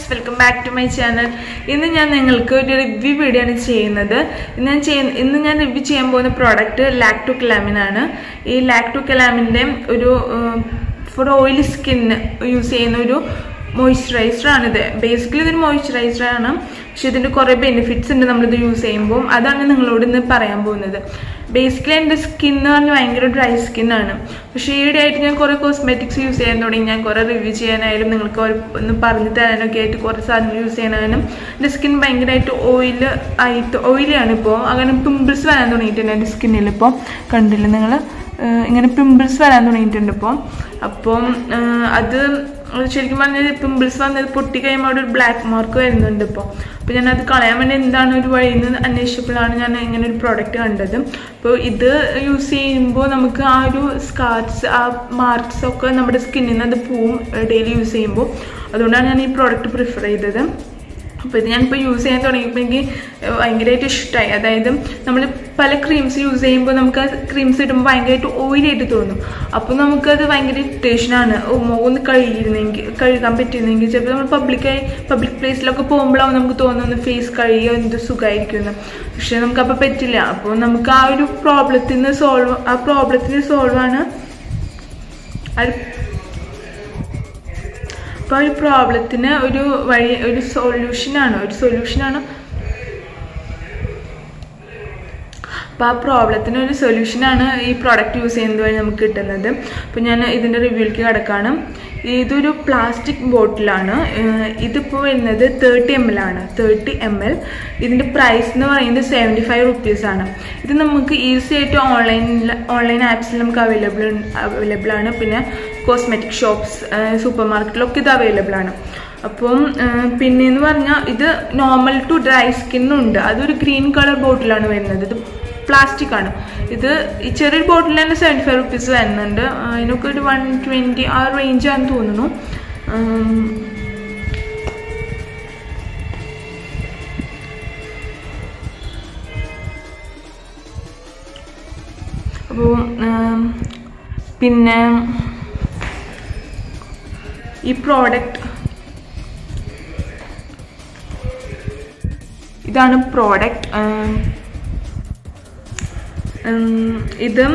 friends welcome back to my channel ഇന്ന് ഞാൻ നിങ്ങൾക്ക് ഒരു റിവ്യൂ വീഡിയോ ആണ് ചെയ്യുന്നത് ഇന്ന് ഞാൻ ചെയ്യുന്ന ഇന്ന് ഞാൻ റിവ്യൂ ചെയ്യാൻ പോകുന്ന പ്രോഡക്റ്റ് ലാക്ടോ കലാമിൻ ആണ് ഈ ലാക്ടോ കലാമിൻ്റെ ഒരു ഫോർ ഓയിലി സ്കിന്ന് യൂസ് ചെയ്യുന്ന ഒരു മോയ്സ്ചറൈസർ ആണിത് ബേസിക്കലി ഇതൊരു മോയ്സ്ചറൈസർ ആണ് പക്ഷെ ഇതിൻ്റെ കുറേ ബെനിഫിറ്റ്സ് ഉണ്ട് നമ്മളിത് യൂസ് ചെയ്യുമ്പോൾ അതാണ് നിങ്ങളോട് ഇന്ന് പറയാൻ പോകുന്നത് ബേസിക്കലി എൻ്റെ സ്കിൻ എന്ന് പറഞ്ഞാൽ ഭയങ്കര ഡ്രൈ സ്കിന്നാണ് പക്ഷേ ഈയിടെ ആയിട്ട് ഞാൻ കുറേ കോസ്മെറ്റിക്സ് യൂസ് ചെയ്യാൻ തുടങ്ങി ഞാൻ കുറേ റിവ്യൂ ചെയ്യാനായാലും നിങ്ങൾക്ക് ഒരു ഒന്ന് പറഞ്ഞു തരാനൊക്കെ ആയിട്ട് കുറേ സാധനങ്ങൾ യൂസ് ചെയ്യാനായാലും എൻ്റെ സ്കിൻ ഭയങ്കരമായിട്ട് ഓയിൽ ആയിട്ട് ഓയിലിയാണ് ഇപ്പോൾ അങ്ങനെ പിമ്പിൾസ് വരാൻ തുടങ്ങിയിട്ടുണ്ട് എൻ്റെ സ്കിന്നിൽ ഇപ്പോൾ കണ്ടില്ല നിങ്ങൾ ഇങ്ങനെ പിമ്പിൾസ് വരാൻ തുടങ്ങിയിട്ടുണ്ട് ഇപ്പോൾ അപ്പം അത് ശരിക്കും പറഞ്ഞാൽ പിമ്പിൾസ് വന്നത് പൊട്ടി കഴിയുമ്പോൾ അവിടെ ഒരു ബ്ലാക്ക് മാർക്ക് വരുന്നുണ്ട് ഇപ്പോൾ അപ്പോൾ ഞാൻ അത് കളയാൻ വേണ്ടി എന്താണ് ഒരു വഴിയിൽ നിന്ന് അന്വേഷിച്ചപ്പോഴാണ് ഞാൻ ഇങ്ങനെ ഒരു പ്രോഡക്റ്റ് കണ്ടത് അപ്പോൾ ഇത് യൂസ് ചെയ്യുമ്പോൾ നമുക്ക് ആ ഒരു സ്കാർസ് ആ മാർക്സ് ഒക്കെ നമ്മുടെ സ്കിന്നിൽ നിന്ന് അത് പോവും ഡെയിലി യൂസ് ചെയ്യുമ്പോൾ അതുകൊണ്ടാണ് ഞാൻ ഈ പ്രോഡക്റ്റ് പ്രിഫർ ചെയ്തത് അപ്പോൾ ഇത് ഞാനിപ്പോൾ യൂസ് ചെയ്യാൻ തുടങ്ങിയപ്പോൾ എനിക്ക് ഭയങ്കരമായിട്ട് ഇഷ്ടമായി അതായത് നമ്മൾ പല ക്രീംസ് യൂസ് ചെയ്യുമ്പോൾ നമുക്ക് ആ ക്രീംസ് ഇടുമ്പോൾ ഭയങ്കരമായിട്ട് ഓയിലായിട്ട് തോന്നും അപ്പോൾ നമുക്കത് ഭയങ്കര ഇറിറ്റേഷനാണ് ഒന്ന് കഴുകിയിരുന്നെങ്കിൽ കഴുകാൻ പറ്റിയിരുന്നെങ്കിൽ ചിലപ്പോൾ നമ്മൾ പബ്ലിക്കായി പബ്ലിക് പ്ലേസിലൊക്കെ പോകുമ്പോഴാവും നമുക്ക് തോന്നുന്നു ഫേസ് കഴുകിയോ എന്ത് സുഖമായിരിക്കുമെന്ന് പക്ഷേ നമുക്കപ്പോൾ പറ്റില്ല അപ്പോൾ നമുക്ക് ആ ഒരു പ്രോബ്ലത്തിൽ നിന്ന് സോൾവ് ആ പ്രോബ്ലത്തിന് സോൾവ് ആണ് അത് അപ്പോൾ ഒരു പ്രോബ്ലത്തിന് ഒരു വഴി ഒരു സൊല്യൂഷനാണ് ഒരു സൊല്യൂഷനാണ് അപ്പോൾ ആ പ്രോബ്ലത്തിന് ഒരു സൊല്യൂഷനാണ് ഈ പ്രോഡക്റ്റ് യൂസ് ചെയ്യുന്നത് വഴി നമുക്ക് കിട്ടുന്നത് അപ്പോൾ ഞാൻ ഇതിൻ്റെ റിവ്യൂലേക്ക് കിടക്കാണ് ഇതൊരു പ്ലാസ്റ്റിക് ബോട്ടിലാണ് ഇതിപ്പോൾ വരുന്നത് തേർട്ടി എം എൽ ആണ് തേർട്ടി എം എൽ ഇതിൻ്റെ പ്രൈസ് എന്ന് പറയുന്നത് സെവൻറ്റി ഫൈവ് റുപ്പീസാണ് ഇത് നമുക്ക് ഈസി ആയിട്ട് ഓൺലൈനിൽ ഓൺലൈൻ ആപ്സിൽ നമുക്ക് അവൈലബിൾ അവൈലബിൾ ആണ് പിന്നെ കോസ്മെറ്റിക് ഷോപ്സ് സൂപ്പർ മാർക്കറ്റിലൊക്കെ ഇത് അവൈലബിൾ ആണ് അപ്പം പിന്നെന്ന് പറഞ്ഞാൽ ഇത് നോർമൽ ടു ഡ്രൈ സ്കിന്നുണ്ട് അതൊരു ഗ്രീൻ കളർ ബോട്ടിലാണ് വരുന്നത് ഇത് പ്ലാസ്റ്റിക് ആണ് ഇത് ഈ ചെറിയൊരു ബോട്ടിൽ തന്നെ സെവൻറ്റി ഫൈവ് റുപ്പീസ് വരുന്നുണ്ട് അതിനൊക്കെ ഒരു വൺ ട്വൻറ്റി ആ റേഞ്ചാണെന്ന് തോന്നുന്നു അപ്പോൾ പിന്നെ ഈ പ്രോഡക്റ്റ് ഇതാണ് പ്രോഡക്റ്റ് ഇത്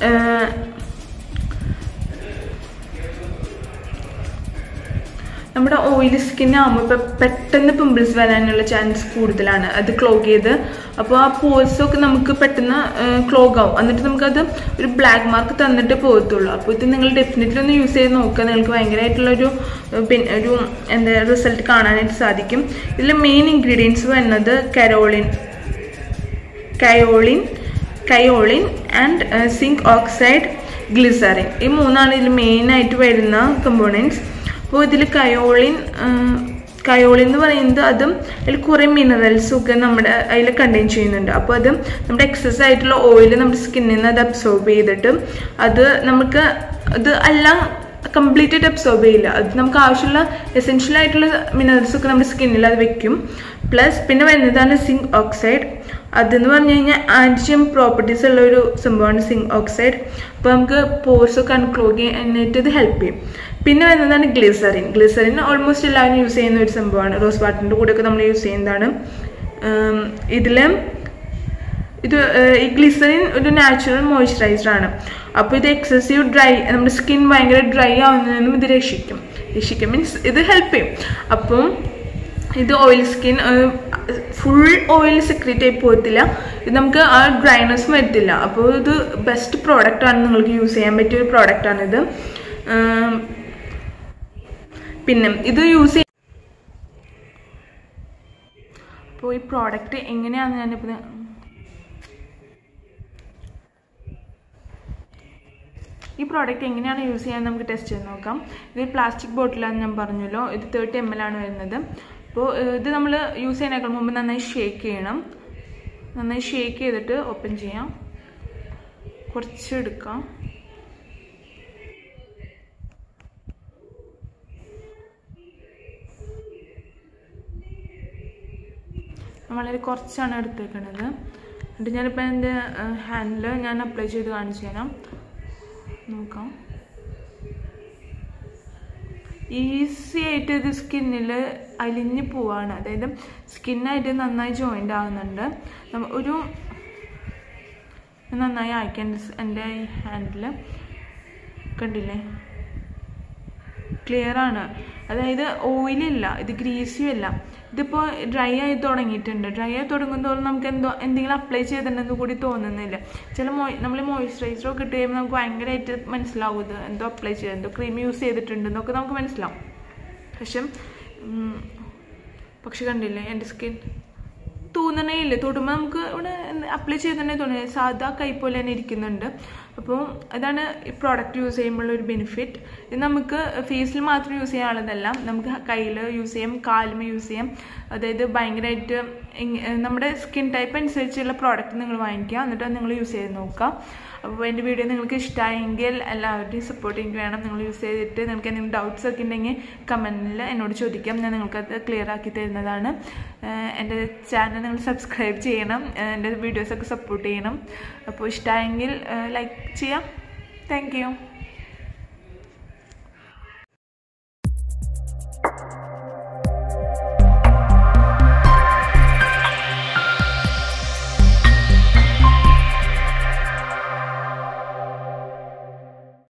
നമ്മുടെ ഓയിലി സ്കിൻ ആകുമ്പോൾ ഇപ്പം പെട്ടെന്ന് പിമ്പിൾസ് വരാനുള്ള ചാൻസ് കൂടുതലാണ് അത് ക്ലോഗ് ചെയ്ത് അപ്പോൾ ആ പോൾസൊക്കെ നമുക്ക് പെട്ടെന്ന് ക്ലോഗ് ആവും എന്നിട്ട് നമുക്കത് ഒരു ബ്ലാക്ക് മാർക്ക് തന്നിട്ട് പോകത്തുള്ളൂ അപ്പോൾ ഇത് നിങ്ങൾ ഡെഫിനറ്റ്ലി ഒന്ന് യൂസ് ചെയ്ത് നോക്കുക നിങ്ങൾക്ക് ഭയങ്കരമായിട്ടുള്ളൊരു പിന്നെ ഒരു എന്താ റിസൾട്ട് കാണാനായിട്ട് സാധിക്കും ഇതിൽ മെയിൻ ഇൻഗ്രീഡിയൻസ് വരുന്നത് കരോളിൻ kaolin kaolin and zinc oxide glycerin ഈ മൂന്നാണ് ഇതിൽ മെയിനായിട്ട് വരുന്ന കമ്പോണൻസ് അപ്പോൾ ഇതിൽ കയോളിൻ കയോളിൻ എന്ന് പറയുന്നത് അതും അതിൽ കുറേ മിനറൽസും ഒക്കെ നമ്മുടെ അതിൽ കണ്ടെയ്ൻ ചെയ്യുന്നുണ്ട് അപ്പോൾ അത് നമ്മുടെ എക്സസ് ആയിട്ടുള്ള ഓയിൽ നമ്മുടെ സ്കിന്നിൽ നിന്ന് അത് അബ്സോർബ് ചെയ്തിട്ട് അത് നമുക്ക് അത് എല്ലാം കംപ്ലീറ്റ് ആയിട്ട് അബ്സോർബ് ചെയ്യില്ല അത് നമുക്ക് ആവശ്യമുള്ള എസെൻഷ്യൽ ആയിട്ടുള്ള മിനറൽസ് ഒക്കെ നമ്മുടെ സ്കിന്നിൽ അത് വെക്കും പ്ലസ് പിന്നെ വരുന്നതാണ് സിങ്ക് ഓക്സൈഡ് അതെന്ന് പറഞ്ഞു കഴിഞ്ഞാൽ ആൻറ്റിയം പ്രോപ്പർട്ടീസ് ഉള്ള ഒരു സംഭവമാണ് സിങ്ക് ഓക്സൈഡ് അപ്പോൾ നമുക്ക് പോർസ് ഒക്കെ അൺക്ലോഗ് ചെയ്യാനായിട്ട് ഇത് ഹെൽപ്പ് ചെയ്യും പിന്നെ വരുന്നതാണ് ഗ്ലിസറിൻ ഗ്ലിസറിൻ ഓൾമോസ്റ്റ് എല്ലാവരും യൂസ് ചെയ്യുന്ന ഒരു സംഭവമാണ് റോസ് വാട്ടറിൻ്റെ കൂടെയൊക്കെ നമ്മൾ യൂസ് ചെയ്യുന്നതാണ് ഇതിൽ ഇത് ഈ ഗ്ലിസറിൻ ഒരു നാച്ചുറൽ മോയ്സ്ചറൈസർ ആണ് അപ്പോൾ ഇത് എക്സസീവ് ഡ്രൈ നമ്മുടെ സ്കിൻ ഭയങ്കര ഡ്രൈ ആവുന്നതിൽ നിന്നും ഇത് രക്ഷിക്കും രക്ഷിക്കും മീൻസ് ഇത് ഹെൽപ്പ് ചെയ്യും അപ്പം ഇത് oil skin full oil secrete ആയി പോകത്തില്ല ഇത് നമുക്ക് ആ ഡ്രൈനെസ് വരത്തില്ല അപ്പോൾ ഇത് ബെസ്റ്റ് പ്രോഡക്റ്റ് ആണ് നിങ്ങൾക്ക് യൂസ് ചെയ്യാൻ പറ്റിയ ഒരു പ്രോഡക്റ്റ് ആണിത് പിന്നെ ഇത് യൂസ് ചെയ്യാൻ അപ്പോൾ ഈ പ്രോഡക്റ്റ് എങ്ങനെയാണെന്ന് ഞാനിപ്പോൾ ഈ പ്രോഡക്റ്റ് എങ്ങനെയാണ് യൂസ് ചെയ്യാൻ നമുക്ക് ടെസ്റ്റ് ചെയ്ത് നോക്കാം ഇത് പ്ലാസ്റ്റിക് ബോട്ടിലാണെന്ന് ഞാൻ പറഞ്ഞല്ലോ ഇത് തേർട്ടി എം എൽ ആണ് വരുന്നത് അപ്പോൾ ഇത് നമ്മൾ യൂസ് ചെയ്യുന്നതിനേക്കാൾ മുമ്പ് നന്നായി ഷേക്ക് ചെയ്യണം നന്നായി ഷേക്ക് ചെയ്തിട്ട് ഓപ്പൺ ചെയ്യാം കുറച്ച് എടുക്കാം വളരെ കുറച്ചാണ് എടുത്തേക്കുന്നത് എന്നിട്ട് ഞാനിപ്പോൾ എൻ്റെ ഹാൻഡിൽ ഞാൻ അപ്ലൈ ചെയ്ത് കാണിച്ചു തരാം നോക്കാം ഈസി ആയിട്ട് ഇത് സ്കിന്നിൽ അലിഞ്ഞ് പോവാണ് അതായത് സ്കിന്നായിട്ട് നന്നായി ജോയിൻ്റ് ആവുന്നുണ്ട് നമ്മ ഒരു നന്നായി അയക്കാൻ എൻ്റെ ഈ ഹാൻഡിൽ കണ്ടില്ലേ ക്ലിയർ ആണ് അതായത് ഓയിലില്ല ഇത് ഗ്രീസിയും അല്ല ഇതിപ്പോൾ ഡ്രൈ ആയി തുടങ്ങിയിട്ടുണ്ട് ഡ്രൈ ആയി തുടങ്ങുന്നതോറും നമുക്ക് എന്തോ എന്തെങ്കിലും അപ്ലൈ ചെയ്തിട്ടുണ്ടെന്ന് കൂടി തോന്നുന്നില്ല ചില മോയ് നമ്മൾ മോയ്സ്ചറൈസറൊക്കെ ഇട്ട് കഴിയുമ്പോൾ നമുക്ക് ഭയങ്കരമായിട്ട് മനസ്സിലാവും ഇത് എന്തോ അപ്ലൈ ചെയ്ത് എന്തോ ക്രീം യൂസ് ചെയ്തിട്ടുണ്ടെന്നൊക്കെ നമുക്ക് മനസ്സിലാവും പക്ഷെ ഉം, പക്ഷെ കണ്ടില്ലേ എൻ്റെ സ്കിൻ തോന്നണേ ഇല്ല തൊടുമ്പോൾ നമുക്ക് ഇവിടെ അപ്ലൈ ചെയ്തിട്ടുണ്ടെങ്കിൽ തോന്നുന്നത് സാധാ കൈ പോലെ തന്നെ ഇരിക്കുന്നുണ്ട് അപ്പോൾ അതാണ് ഈ പ്രോഡക്റ്റ് യൂസ് ചെയ്യുമ്പോഴുള്ള ഒരു ബെനിഫിറ്റ് ഇത് നമുക്ക് ഫേസിൽ മാത്രം യൂസ് ചെയ്യാനുള്ളതല്ല നമുക്ക് കയ്യിൽ യൂസ് ചെയ്യാം കാലുമ യൂസ് ചെയ്യാം അതായത് ഭയങ്കരമായിട്ട് ഇങ്- നമ്മുടെ സ്കിൻ ടൈപ്പ് അനുസരിച്ചുള്ള പ്രോഡക്റ്റ് നിങ്ങൾ വാങ്ങിക്കുക എന്നിട്ട് അത് നിങ്ങൾ യൂസ് ചെയ്ത് നോക്കുക അപ്പോൾ എൻ്റെ വീഡിയോ നിങ്ങൾക്ക് ഇഷ്ടമായെങ്കിൽ എല്ലാവരുടെയും സപ്പോർട്ട് എനിക്ക് വേണം നിങ്ങൾ യൂസ് ചെയ്തിട്ട് നിങ്ങൾക്ക് എന്തെങ്കിലും ഡൗട്ട്സ് ഒക്കെ ഉണ്ടെങ്കിൽ കമൻറ്റിൽ എന്നോട് ചോദിക്കാം ഞാൻ നിങ്ങൾക്കത് ക്ലിയർ ആക്കി തരുന്നതാണ് ഏഹ് എൻ്റെ ചാനൽ നിങ്ങൾ സബ്സ്ക്രൈബ് ചെയ്യണം ഏഹ് എൻ്റെ വീഡിയോസൊക്കെ സപ്പോർട്ട് ചെയ്യണം അപ്പോൾ ഇഷ്ടമായെങ്കിൽ ലൈക്ക് ചെയ്യാം താങ്ക് യു